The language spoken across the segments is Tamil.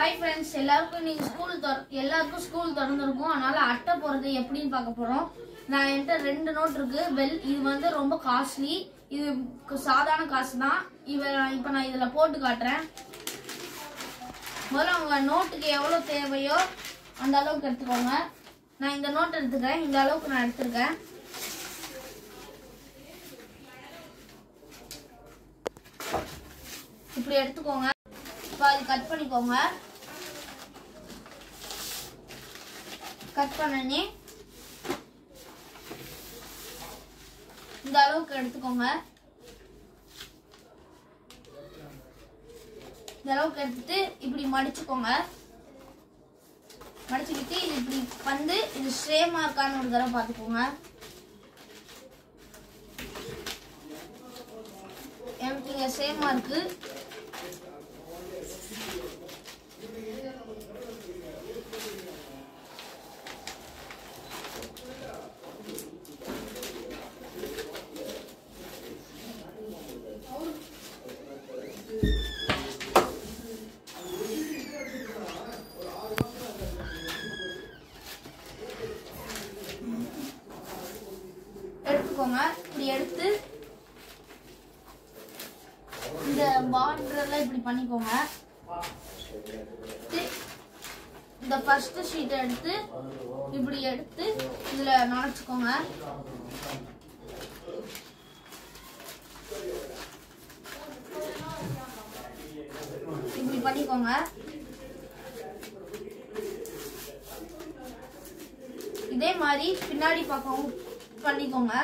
ஹாய் ஃப்ரெண்ட்ஸ் எல்லாருக்கும் இன்னைக்கு ஸ்கூல் திற எல்லாருக்கும் ஸ்கூல் திறந்துருக்கும் அதனால அட்டை போறது எப்படின்னு பார்க்க போறோம் நான் என்கிட்ட ரெண்டு நோட் இருக்கு வெல் இது வந்து ரொம்ப காஸ்ட்லி இது கு- சாதாரண காசு தான் இவ இப்போ நான் இதுல போட்டு காட்டுறேன் முதல்ல உங்க நோட்டுக்கு எவ்வளவு தேவையோ அந்த அளவுக்கு எடுத்துக்கோங்க நான் இந்த நோட் எடுத்துக்கிறேன் இந்த அளவுக்கு நான் எடுத்திருக்கேன் இப்படி எடுத்துக்கோங்க இப்போ அது கட் பண்ணிக்கோங்க கட் பண்ணனே இந்த அளவுக்கு எடுத்துக்கோங்க இந்த அளவுக்கு எடுத்துட்டு இப்படி மடிச்சுக்கோங்க மடிச்சுக்கிட்டு இது இப்படி வந்து இது சேமா இருக்கான்னு ஒரு தடவை பார்த்துக்கோங்க எனக்கு இங்க சேமா இருக்கு எடுத்துக்கோங்க இப்படி எடுத்து இந்த பார்டர் எல்லாம் இப்படி பண்ணிக்கோங்க எடுத்து, இந்த ஃபர்ஸ்ட் ஷீட்டை எடுத்து இப்படி எடுத்து இதுல நுழைச்சுக்கோங்க இப்படி பண்ணிக்கோங்க இதே மாதிரி பின்னாடி பக்கம் பண்ணிக்கோங்க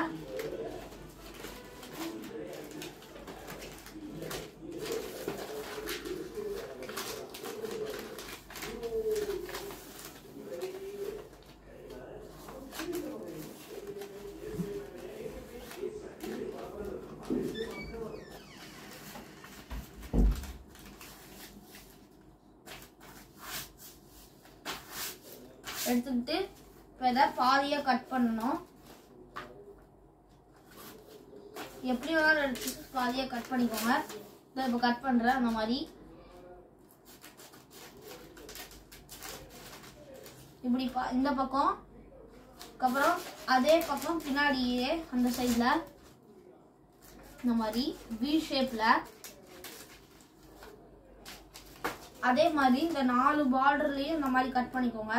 எடுத்துக்கிட்டு இப்போ இதை பாதியாக கட் பண்ணணும் எப்படி வேணாலும் எடுத்து பாதியாக கட் பண்ணிக்கோங்க இதை இப்போ கட் பண்ணுறேன் அந்த மாதிரி இப்படி பா இந்த பக்கம் அதுக்கப்புறம் அதே பக்கம் பின்னாடியே அந்த சைடில் இந்த மாதிரி வி ஷேப்பில் அதே மாதிரி இந்த நாலு பார்டர்லயும் இந்த மாதிரி கட் பண்ணிக்கோங்க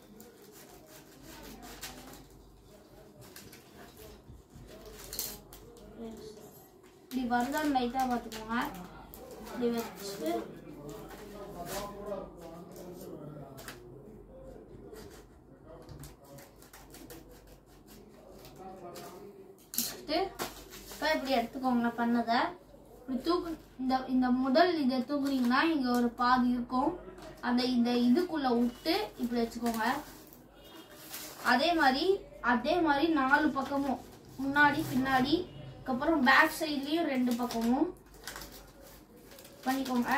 இப்படி வருதான்னு லைட்டா பார்த்துக்கோங்க இப்படி வச்சுட்டு வச்சுட்டு இப்போ இப்படி எடுத்துக்கோங்க பண்ணதை இப்படி தூக்கு இந்த இந்த முதல் இதை தூக்குனீங்கன்னா இங்க ஒரு பாதி இருக்கும் அந்த இந்த இதுக்குள்ள விட்டு இப்படி வச்சுக்கோங்க அதே மாதிரி அதே மாதிரி நாலு பக்கமும் முன்னாடி பின்னாடி அதுக்கப்புறம் பேக் சைட்லயும் ரெண்டு பக்கமும் பண்ணிக்கோங்க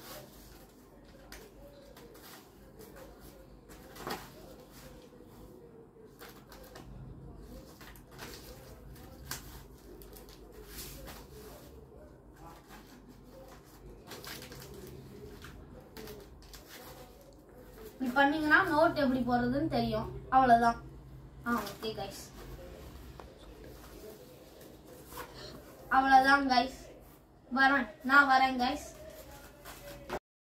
இப்படி பண்ணீங்கன்னா நோட் எப்படி போடுறதுன்னு தெரியும் அவ்வளவுதான் ஆ ஓகே கைஸ் அவ்வளவுதான் கைஸ் வரேன் நான் வரேன் கைஸ்